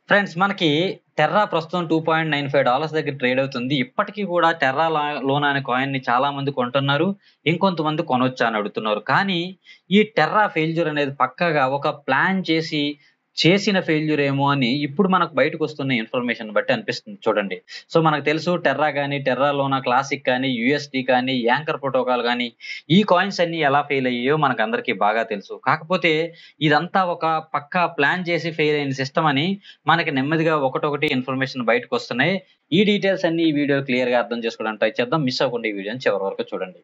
friends మనకి Terra ప్రస్తుతం two point nine five dollars దగ్గర ట్రేడ్ అవుతుంది ఇప్పటికీ కూడా టెర్రా లోన్ అనే కాయిన్ ని చాలా మంది కొంటున్నారు ఇంకొంతమంది కొనొచ్చా అని అడుగుతున్నారు కానీ ఈ టెర్రా ఫెయిల్యూర్ అనేది పక్కగా ఒక ప్లాన్ చేసి చేసిన ఫెయిల్యూర్ ఏమో అని ఇప్పుడు మనకు బయటకు వస్తున్న ఇన్ఫర్మేషన్ బట్టి అనిపిస్తుంది చూడండి సో మనకు తెలుసు టెర్రా కానీ టెర్రా లోనా క్లాసిక్ కానీ యుఎస్డి కానీ యాంకర్ ప్రోటోకాల్ కానీ ఈ కాయిన్స్ అన్ని ఎలా ఫెయిల్ అయ్యాయో మనకు అందరికీ బాగా తెలుసు కాకపోతే ఇదంతా ఒక పక్కా ప్లాన్ చేసి ఫెయిల్ అయిన సిస్టమ్ అని మనకి నెమ్మదిగా ఒకటొకటి ఇన్ఫర్మేషన్ బయటకు వస్తున్నాయి ఈ డీటెయిల్స్ అన్ని ఈ వీడియో క్లియర్ గా అర్థం చేసుకోవడానికి ట్రై చేద్దాం మిస్ అవ్వకుండా ఈ వీడియోని చివరి వరకు చూడండి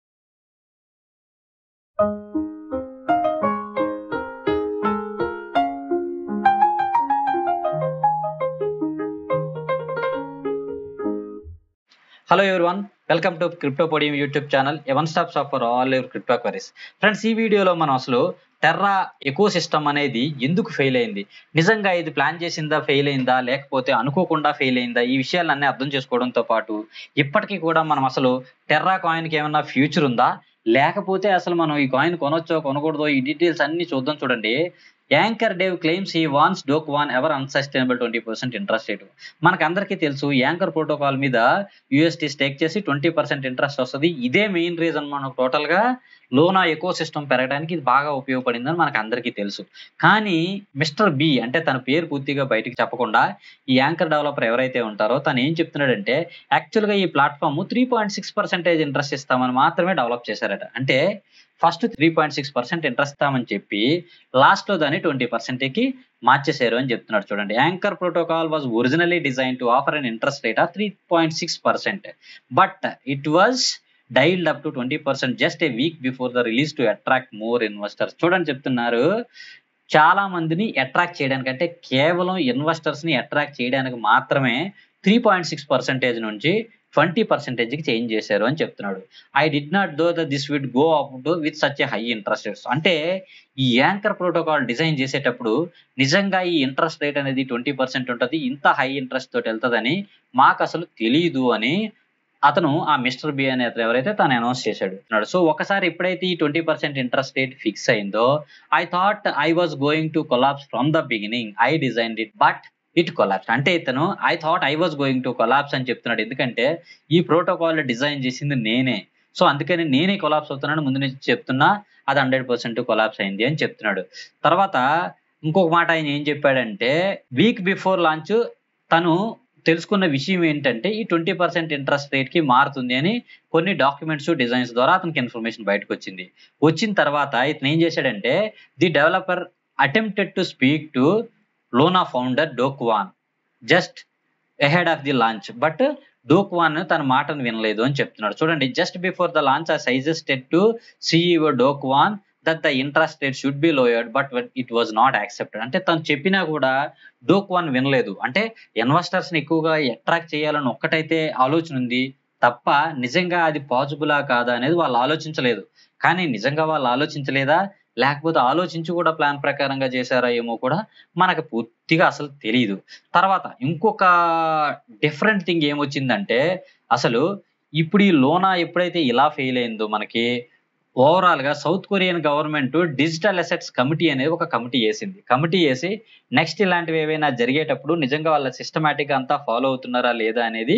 hello one welcome to crypto podium YouTube channel one stop shop for all your crypto queries friends ఈ వీడియోలో మనం అసలు టెర్రా ఎకో సిస్టమ్ అనేది ఎందుకు ఫెయిల్ అయింది నిజంగా ఇది ప్లాన్ చేసిందా ఫెయిల్ అయిందా లేకపోతే అనుకోకుండా ఫెయిల్ అయిందా ఈ విషయాలన్నీ అర్థం చేసుకోవడంతో పాటు ఇప్పటికీ కూడా మనం అసలు టెర్రా కాయిన్కి ఏమన్నా ఫ్యూచర్ ఉందా లేకపోతే అసలు మనం ఈ కాయిన్ కొనొచ్చో కొనకూడదో ఈ డీటెయిల్స్ అన్ని చూద్దాం చూడండి యాంకర్ డేవ్ క్లెయిమ్స్ ఈ వాన్స్ Do Kwon ever unsustainable twenty percent interest rate మనకు అందరికీ తెలుసు యాంకర్ ప్రోటోకాల్ మీద యూఎస్టీ స్టేక్ చేసి ట్వంటీ పర్సెంట్ ఇంట్రెస్ట్ వస్తుంది ఇదే మెయిన్ రీజన్ మనకు టోటల్ గా లోనా ఎకో సిస్టమ్ పెరగడానికి ఇది బాగా ఉపయోగపడిందని మనకు అందరికీ తెలుసు కానీ మిస్టర్ బి అంటే తన పేరు పూర్తిగా బయటికి చెప్పకుండా ఈ యాంకర్ డెవలపర్ ఎవరైతే ఉంటారో తను ఏం చెప్తున్నాడంటే యాక్చువల్గా ఈ platform three point six percentage interest ఇస్తామని మాత్రమే డెవలప్ చేశారట అంటే first three point six percent interest ఇస్తామని చెప్పి లాస్ట్ లో దాన్ని ట్వంటీ పర్సెంట్కి మార్చేశారు అని చెప్తున్నాడు చూడండి anchor protocol was originally design to offer an interest rate of three point six percent but it was dialed up to twenty percent just a week before the release to attract more investors చూడండి చెప్తున్నారు చాలా మందిని attract చేయడానికి అంటే కేవలం investors ని attract చేయడానికి మాత్రమే త్రీ పాయింట్ సిక్స్ పర్సెంటేజ్ నుంచి ట్వంటీ పర్సెంటేజ్కి చేంజ్ చేశారు అని చెప్తున్నాడు I did not though the this with go up to with such a high interest rates అంటే ఈ యాంకర్ ప్రోటోకాల్ డిజైన్ చేసేటప్పుడు నిజంగా ఈ ఇంట్రెస్ట్ రేట్ అనేది ట్వంటీ పర్సెంట్ ఉంటుంది ఇంత హై ఇంట్రెస్ట్ తోటి వెళ్తుందని మాకు అసలు తెలియదు అని అతను ఆ మిస్టర్ బి అనే అతను ఎవరైతే తను అనౌన్స్ చేశాడు సో ఒకసారి ఎప్పుడైతే ఈ twenty percent interest rate fix అయిందో I thought I was going to collapse from the beginning I design it but it collapse అంటే ఇతను I thought I was going to collapse అని చెప్తున్నాడు ఎందుకంటే ఈ ప్రోటోకాల్ డిజైన్ చేసింది నేనే సో అందుకని నేనే కొలాప్స్ అవుతున్నాను ముందు నుంచి చెప్తున్నా అది హండ్రెడ్ పర్సెంట్ కొలాప్స్ అయింది అని చెప్తున్నాడు తర్వాత ఇంకొక మాట ఆయన ఏం చెప్పాడంటే వీక్ బిఫోర్ లాంచ్ తను తెలుసుకున్న విషయం ఏంటంటే ఈ ట్వంటీ పర్సెంట్ ఇంట్రెస్ట్ రేట్ కి మారుతుంది అని కొన్ని డాక్యుమెంట్స్ డిజైన్స్ ద్వారా అతనికి ఇన్ఫర్మేషన్ బయటకు వచ్చింది వచ్చిన తర్వాత ఇతను ఏం చేశాడంటే the developer attempted to speak to Luna founder Do Kwon just ahead of the launch but Do Kwon తన మాటను వినలేదు అని చెప్తున్నాడు చూడండి జస్ట్ బిఫోర్ ద లాంచ్ ఆ suggested to CEO Do Kwon that the interest rate should be lowered but it was not accepted అంటే తను చెప్పినా కూడా డోక్ వన్ వినలేదు అంటే ఇన్వెస్టర్స్ ని ఎక్కువగా అట్రాక్ట్ చేయాలని ఒక్కటైతే ఆలోచన ఉంది తప్ప నిజంగా అది పాసిబులా కాదా అనేది వాళ్ళు ఆలోచించలేదు కానీ నిజంగా వాళ్ళు ఆలోచించలేదా లేకపోతే ఆలోచించి కూడా ప్లాన్ ప్రకారంగా చేశారా ఏమో కూడా మనకు పూర్తిగా అసలు తెలియదు తర్వాత ఇంకొక డిఫరెంట్ థింగ్ ఏమొచ్చిందంటే అసలు ఇప్పుడు ఈ లోనా ఎప్పుడైతే ఇలా ఫెయిల్ అయిందో మనకి ఓవరాల్ గా South Korean government digital assets committee అనేది ఒక కమిటీ వేసింది కమిటీ వేసి నెక్స్ట్ ఇలాంటివి ఏవైనా జరిగేటప్పుడు నిజంగా వాళ్ళ సిస్టమేటిక్ అంతా ఫాలో అవుతున్నారా లేదా అనేది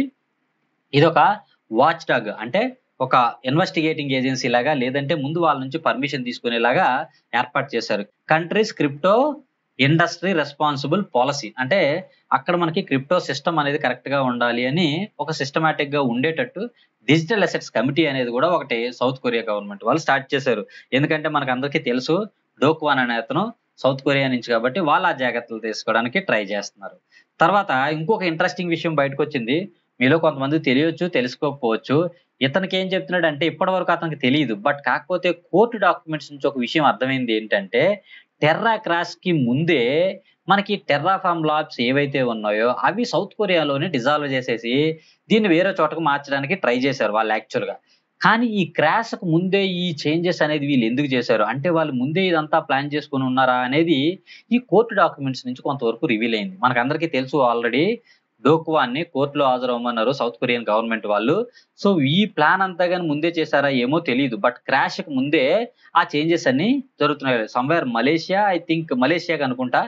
ఇదొక వాచ్ డాగ్ అంటే ఒక ఇన్వెస్టిగేటింగ్ ఏజెన్సీ లాగా లేదంటే ముందు వాళ్ళ నుంచి పర్మిషన్ తీసుకునేలాగా ఏర్పాటు చేశారు countries crypto industry responsible policy అంటే అక్కడ మనకి క్రిప్టో సిస్టమ్ అనేది కరెక్ట్ గా ఉండాలి అని ఒక సిస్టమేటిక్ గా ఉండేటట్టు డిజిటల్ అసెట్స్ కమిటీ అనేది కూడా ఒకటి సౌత్ కొరియా గవర్నమెంట్ వాళ్ళు స్టార్ట్ చేశారు ఎందుకంటే మనకు అందరికీ తెలుసు డోక్వాన్ అనే అతను సౌత్ కొరియా నుంచి కాబట్టి వాళ్ళు ఆ జాగ్రత్తలు తీసుకోవడానికి ట్రై చేస్తున్నారు తర్వాత ఇంకొక ఇంట్రెస్టింగ్ విషయం బయటకు వచ్చింది మీలో కొంతమంది తెలియచ్చు తెలుసుకోకపోవచ్చు ఇతనికి ఏం చెప్తున్నాడు అంటే ఇప్పటి వరకు అతనికి తెలియదు బట్ కాకపోతే కోర్టు డాక్యుమెంట్స్ నుంచి ఒక విషయం అర్థమైంది ఏంటంటే టెర్రా క్రాష్ కి ముందే మనకి టెర్రాఫామ్ లాబ్స్ ఏవైతే ఉన్నాయో అవి సౌత్ కొరియాలోనే డిజాల్వ్ చేసేసి దీన్ని వేరే చోటకు మార్చడానికి ట్రై చేశారు వాళ్ళు యాక్చువల్ గా కానీ ఈ క్రాష్ కు ముందే ఈ చేంజెస్ అనేది వీళ్ళు ఎందుకు చేశారు అంటే వాళ్ళు ముందే ఇదంతా ప్లాన్ చేసుకుని ఉన్నారా అనేది ఈ కోర్టు డాక్యుమెంట్స్ నుంచి కొంతవరకు రివీల్ అయింది మనకందరికీ తెలుసు ఆల్రెడీ డోక్వాన్ని కోర్టులో హాజరవ్వమన్నారు సౌత్ కొరియన్ గవర్నమెంట్ వాళ్ళు సో ఈ ప్లాన్ అంతా కానీ ముందే చేశారా ఏమో తెలియదు బట్ క్రాష్ కి ముందే ఆ చేంజెస్ అన్ని జరుగుతున్నాయి సమ్వేర్ మలేషియా ఐ థింక్ మలేషియాకి అనుకుంటా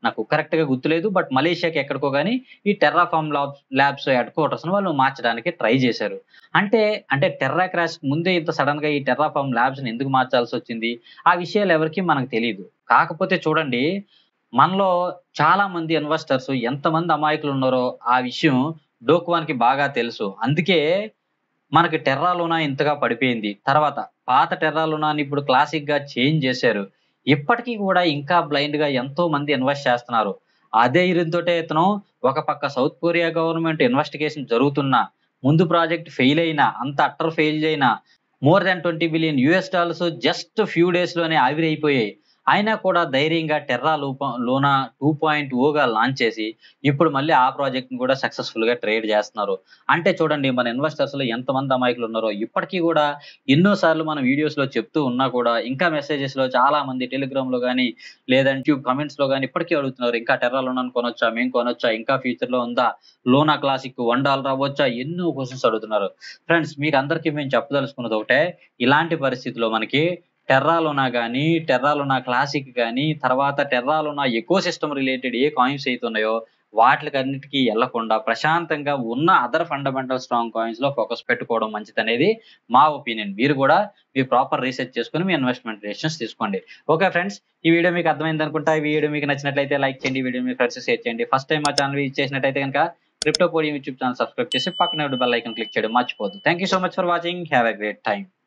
నాకు కరెక్ట్ గా గుర్తులేదు బట్ మలేషియాకి ఎక్కడికో కానీ ఈ Terraform labs labs head quarters మార్చడానికి ట్రై చేశారు అంటే అంటే టెర్రా క్రాష్ ముందే ఇంత సడన్ గా ఈ టెర్రాఫామ్ ల్యాబ్స్ ని ఎందుకు మార్చాల్సి వచ్చింది ఆ విషయాలు ఎవరికి మనకు తెలియదు కాకపోతే చూడండి మనలో చాలా మంది ఇన్వెస్టర్స్ ఎంతమంది అమాయకులు ఉన్నారో ఆ విషయం డోక్వాన్కి బాగా తెలుసు అందుకే మనకి టెర్రా లూనా ఇంతగా పడిపోయింది తర్వాత పాత టెర్రా లూనాని ఇప్పుడు క్లాసిక్ గా చేంజ్ చేశారు ఇప్పటికీ కూడా ఇంకా బ్లైండ్ గా ఎంతో మంది ఇన్వెస్ట్ చేస్తున్నారు అదే ఇరుతోటే ఇతను ఒక పక్క సౌత్ కొరియా గవర్నమెంట్ ఇన్వెస్టిగేషన్ జరుగుతున్నా ముందు ప్రాజెక్ట్ ఫెయిల్ అయినా అంత అట్టర్ ఫెయిల్ అయినా more than twenty billion US dollars just few days లోనే ఆవిరైపోయాయి అయినా కూడా ధైర్యంగా టెర్రా లూప లోనా టూ పాయింట్ ఓగా లాంచ్ చేసి ఇప్పుడు మళ్ళీ ఆ ప్రాజెక్ట్ ని కూడా సక్సెస్ఫుల్ గా ట్రేడ్ చేస్తున్నారు అంటే చూడండి మన ఇన్వెస్టర్స్ లో ఎంతమంది అమాయకులు ఉన్నారో ఇప్పటికీ కూడా ఎన్నో సార్లు మన వీడియోస్ లో చెప్తూ ఉన్నా కూడా ఇంకా మెసేజెస్ లో చాలా మంది టెలిగ్రామ్ లో కానీ లేదంటే కమెంట్స్ లో కానీ ఇప్పటికీ అడుగుతున్నారు ఇంకా టెర్రా లోనా కొనొచ్చా మేము కొనొచ్చా ఇంకా ఫ్యూచర్ లో ఉందా లోనా క్లాసిక్ వన్ డాలర్ అవ్వచ్చా ఎన్నో క్వశ్చన్స్ అడుగుతున్నారు ఫ్రెండ్స్ మీకు అందరికీ మేము చెప్పదలుచుకున్నది ఒకటే ఇలాంటి పరిస్థితిలో మనకి టెర్రాలోనా కానీ టెర్రాలోనా క్లాసిక్ కానీ తర్వాత టెర్రాలోనా ఎకో సిస్టమ్ రిలేటెడ్ ఏ కాయిన్స్ అయితే ఉన్నాయో వాటికన్నిటికీ వెళ్లకుండా ప్రశాంతంగా ఉన్న అదర్ ఫండమెంటల్ స్ట్రాంగ్ కాయిన్స్ లో ఫోకస్ పెట్టుకోవడం మంచిది అనేది మా ఒపీనియన్ మీరు కూడా మీ ప్రాపర్ రీసెర్చ్ చేసుకుని మీ ఇన్వెస్ట్మెంట్ డెసిషన్స్ తీసుకోండి ఓకే ఫ్రెండ్స్ ఈ వీడియో మీకు అర్థమైంది అనుకుంటా ఈ వీడియో మీకు నచ్చినట్లయితే లైక్ చేయండి ఈ వీడియో మీ ఫ్రెండ్స్ షేర్ చేయండి ఫస్ట్ టైం మా ఛానల్ విజిట్ చేసినట్లయితే కనుక crypto podium YouTube channel subscribe చేసి పక్కన బెల్ ఐకన్ క్లిక్ చేయడం మర్చిపోద్దు thank you so much for watching have a great time